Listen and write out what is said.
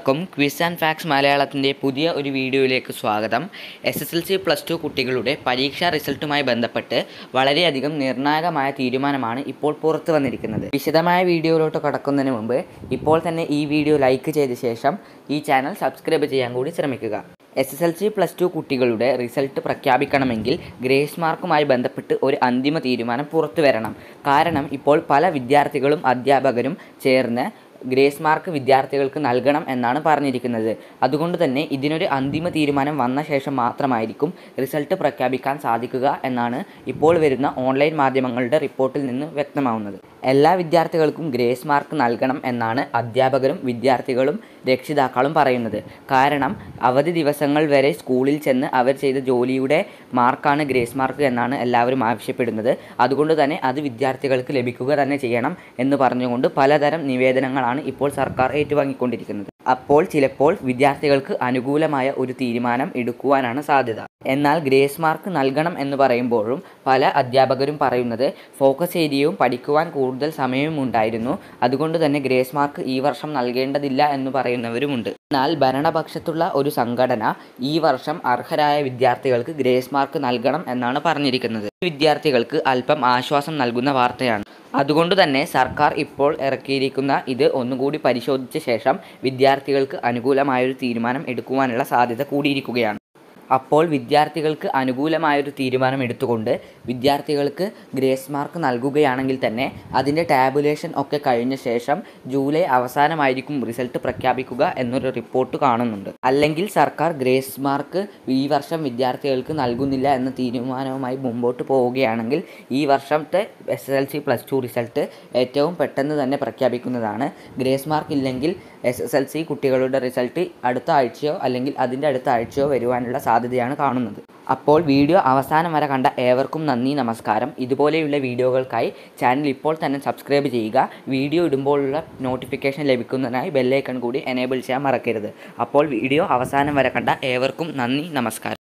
ഏവർക്കും quiz and fax മലയാളത്തിൻ്റെ പുതിയ ഒരു വീഡിയോയിലേക്ക് സ്വാഗതം S S L C plus two കുട്ടികളുടെ പരീക്ഷാ റിസൾട്ടുമായി ബന്ധപ്പെട്ട് വളരെയധികം നിർണായകമായ തീരുമാനമാണ് ഇപ്പോൾ പുറത്തു വന്നിരിക്കുന്നത് വിശദമായ വീഡിയോയിലോട്ട് കടക്കുന്നതിന് മുമ്പ് ഇപ്പോൾ തന്നെ ഈ വീഡിയോ ലൈക്ക് ചെയ്ത ശേഷം ഈ ചാനൽ സബ്സ്ക്രൈബ് ചെയ്യാൻ കൂടി ശ്രമിക്കുക S S L C plus two കുട്ടികളുടെ റിസൾട്ട് പ്രഖ്യാപിക്കണമെങ്കിൽ ഗ്രേസ് മാർക്കുമായി ബന്ധപ്പെട്ട് ഒരു അന്തിമ തീരുമാനം പുറത്തു വരണം കാരണം ഇപ്പോൾ പല വിദ്യാർത്ഥികളും അധ്യാപകരും ചേർന്ന് ഗ്രേസ് മാർക്ക് വിദ്യാർത്ഥികൾക്ക് നൽകണം എന്നാണ് പറഞ്ഞിരിക്കുന്നത് അതുകൊണ്ട് തന്നെ ഇതിനൊരു അന്തിമ തീരുമാനം വന്ന ശേഷം മാത്രമായിരിക്കും റിസൾട്ട് പ്രഖ്യാപിക്കാൻ സാധിക്കുക എന്നാണ് ഇപ്പോൾ വരുന്ന ഓൺലൈൻ മാധ്യമങ്ങളുടെ റിപ്പോർട്ടിൽ നിന്ന് വ്യക്തമാവുന്നത് എല്ലാ വിദ്യാർത്ഥികൾക്കും ഗ്രേസ് മാർക്ക് നൽകണം എന്നാണ് അധ്യാപകരും വിദ്യാർത്ഥികളും രക്ഷിതാക്കളും പറയുന്നത് കാരണം അവധി ദിവസങ്ങൾ വരെ സ്കൂളിൽ ചെന്ന് അവർ ചെയ്ത ജോലിയുടെ മാർക്കാണ് ഗ്രേസ് മാർക്ക് എന്നാണ് എല്ലാവരും ആവശ്യപ്പെടുന്നത് അതുകൊണ്ട് തന്നെ അത് വിദ്യാർത്ഥികൾക്ക് ലഭിക്കുക തന്നെ ചെയ്യണം എന്ന് പറഞ്ഞുകൊണ്ട് പലതരം നിവേദനങ്ങളാണ് ഇപ്പോൾ സർക്കാർ ഏറ്റുവാങ്ങിക്കൊണ്ടിരിക്കുന്നത് അപ്പോൾ ചിലപ്പോൾ വിദ്യാർത്ഥികൾക്ക് അനുകൂലമായ ഒരു തീരുമാനം എടുക്കുവാനാണ് സാധ്യത എന്നാൽ ഗ്രേസ് മാർക്ക് നൽകണം എന്ന് പറയുമ്പോഴും പല അധ്യാപകരും പറയുന്നത് ഫോക്കസ് ഏരിയയും പഠിക്കുവാൻ കൂടുതൽ സമയവും ഉണ്ടായിരുന്നു അതുകൊണ്ട് തന്നെ ഗ്രേസ് മാർക്ക് ഈ വർഷം നൽകേണ്ടതില്ല എന്ന് പറയുന്നവരുമുണ്ട് എന്നാൽ ഭരണപക്ഷത്തുള്ള ഒരു സംഘടന ഈ വർഷം അർഹരായ വിദ്യാർത്ഥികൾക്ക് ഗ്രേസ് മാർക്ക് നൽകണം എന്നാണ് പറഞ്ഞിരിക്കുന്നത് വിദ്യാർത്ഥികൾക്ക് അല്പം ആശ്വാസം നൽകുന്ന വാർത്തയാണ് അതുകൊണ്ട് തന്നെ സർക്കാർ ഇപ്പോൾ ഇറക്കിയിരിക്കുന്ന ഇത് ഒന്നുകൂടി പരിശോധിച്ച ശേഷം വിദ്യാർത്ഥികൾക്ക് അനുകൂലമായൊരു തീരുമാനം എടുക്കുവാനുള്ള സാധ്യത കൂടിയിരിക്കുകയാണ് അപ്പോൾ വിദ്യാർത്ഥികൾക്ക് അനുകൂലമായൊരു തീരുമാനം എടുത്തുകൊണ്ട് വിദ്യാർത്ഥികൾക്ക് ഗ്രേസ് മാർക്ക് നൽകുകയാണെങ്കിൽ തന്നെ അതിൻ്റെ ടാബുലേഷൻ ഒക്കെ കഴിഞ്ഞ ശേഷം ജൂലൈ അവസാനമായിരിക്കും റിസൾട്ട് പ്രഖ്യാപിക്കുക എന്നൊരു റിപ്പോർട്ട് കാണുന്നുണ്ട് അല്ലെങ്കിൽ സർക്കാർ ഗ്രേസ് മാർക്ക് ഈ വർഷം വിദ്യാർത്ഥികൾക്ക് നൽകുന്നില്ല എന്ന തീരുമാനവുമായി മുമ്പോട്ട് പോവുകയാണെങ്കിൽ ഈ വർഷത്തെ S S L C plus two result ഏറ്റവും പെട്ടെന്ന് തന്നെ പ്രഖ്യാപിക്കുന്നതാണ് ഗ്രേസ് മാർക്ക് ഇല്ലെങ്കിൽ എസ് എസ് എൽ സി കുട്ടികളുടെ റിസൾട്ട് അടുത്ത ആഴ്ചയോ അല്ലെങ്കിൽ അതിൻ്റെ അടുത്ത ആഴ്ചയോ വരുവാനുള്ള സാധ്യതയാണ് കാണുന്നത് അപ്പോൾ വീഡിയോ അവസാനം വരെ കണ്ട ഏവർക്കും നന്ദി നമസ്കാരം ഇതുപോലെയുള്ള വീഡിയോകൾക്കായി ചാനൽ ഇപ്പോൾ തന്നെ സബ്സ്ക്രൈബ് ചെയ്യുക വീഡിയോ ഇടുമ്പോഴുള്ള നോട്ടിഫിക്കേഷൻ ലഭിക്കുന്നതിനായി ബെല്ലൈക്കൺ കൂടി എനേബിൾ ചെയ്യാൻ മറക്കരുത് അപ്പോൾ വീഡിയോ അവസാനം വരെ കണ്ട ഏവർക്കും നന്ദി നമസ്കാരം